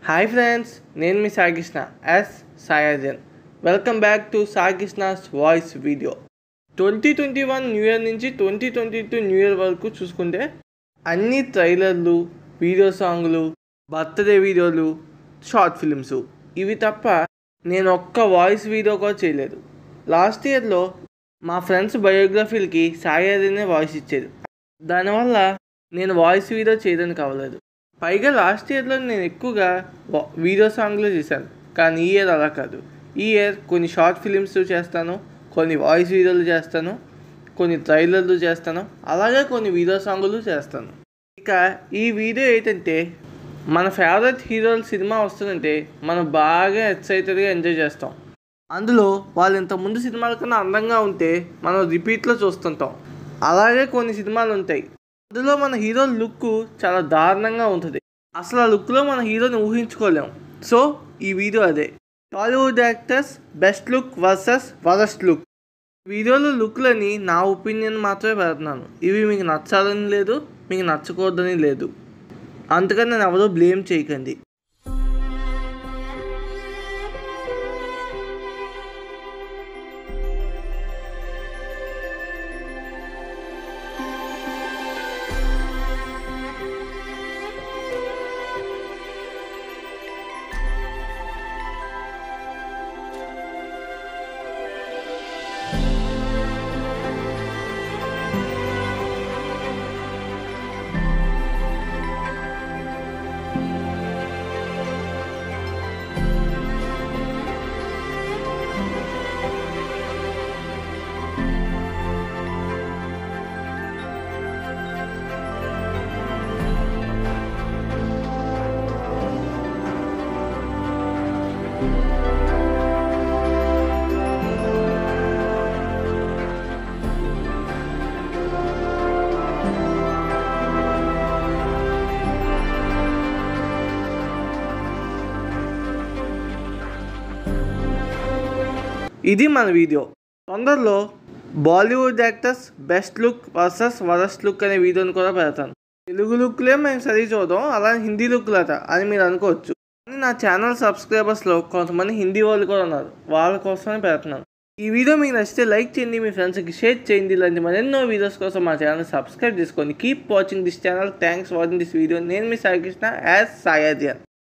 hi friends నేను మీ Saikrishna S సాయాజన్ welcome back to Saikrishna's voice video twenty twenty one new year నుంచి twenty twenty two new year వరకు చూసుకుంటే అన్ని ట్రైలర్లు వీడియో సాంగ్లు బర్త్డే వీడియోలు షార్ట్ ఫిల్మ్స్ ఇవి తప్ప నేను ఒక్క వాయిస్ వీడియో కూడా చేయలేదు లాస్ట్ ఇయర్లో మా ఫ్రెండ్స్ బయోగ్రఫీలకి సాయాజనే వాయిస్ ఇచ్చేది దానివల్ల నేను వాయిస్ వీడియో చేయడానికి అవ్వలేదు పైగా లాస్ట్ ఇయర్లో నేను ఎక్కువగా వా- వీడియో సాంగ్లు చేశాను కానీ ఈ ఇయర్ అలా కాదు ఈ ఇయర్ కొన్ని షార్ట్ ఫిలిమ్స్ చేస్తాను కొన్ని వాయిస్ వీడియోలు చేస్తాను కొన్ని ట్రైలర్లు చేస్తాను అలాగే కొన్ని వీడియో సాంగులు చేస్తాను ఇక ఈ వీడియో ఏంటంటే మన ఫేవరెట్ హీరోల సినిమా వస్తుందంటే మనం బాగా ఎక్సైటెడ్గా ఎంజాయ్ చేస్తాం అందులో వాళ్ళు ఇంతకుముందు సినిమాల కన్నా అందంగా ఉంటే మనం రిపీట్లో చూస్తుంటాం అలాగే కొన్ని సినిమాలు ఉంటాయి అందులో మన హీరో లుక్ చాలా దారుణంగా ఉంటుంది అసలు ఆ లుక్లో మన హీరోని ఊహించుకోలేం సో ఈ వీడియో అదే Tollywood actors best look versus worst look వీడియోలో లుక్లని నా ఒపీనియన్ మాత్రమే పెడుతున్నాను ఇవి మీకు నచ్చాలని లేదు మీకు నచ్చకూడదని లేదు అందుకని నేను ఎవరో బ్లేమ్ చేయకండి ఇది మన వీడియో తొందరలో Bollywood actors best look versus worst look అనే వీడియోని కూడా పెడతాను తెలుగు లుక్లే మేము సరి చూద్దాం అలానే హిందీ లుక్లట అని మీరు అనుకోవచ్చు కానీ నా ఛానల్ సబ్స్క్రైబర్స్లో కొంతమంది హిందీ వాళ్ళు కూడా ఉన్నారు వాళ్ళ కోసమే పెడుతున్నాను ఈ వీడియో మీకు నచ్చితే లైక్ చేయండి మీ ఫ్రెండ్స్కి షేర్ చేయండి ఇలాంటి మరెన్నో వీడియోస్ కోసం మా ఛానల్ సబ్స్క్రైబ్ చేసుకోండి keep watching this channel thanks watching this video నేను మీ సాయికృష్ణ యాజ్ సాయాజియన్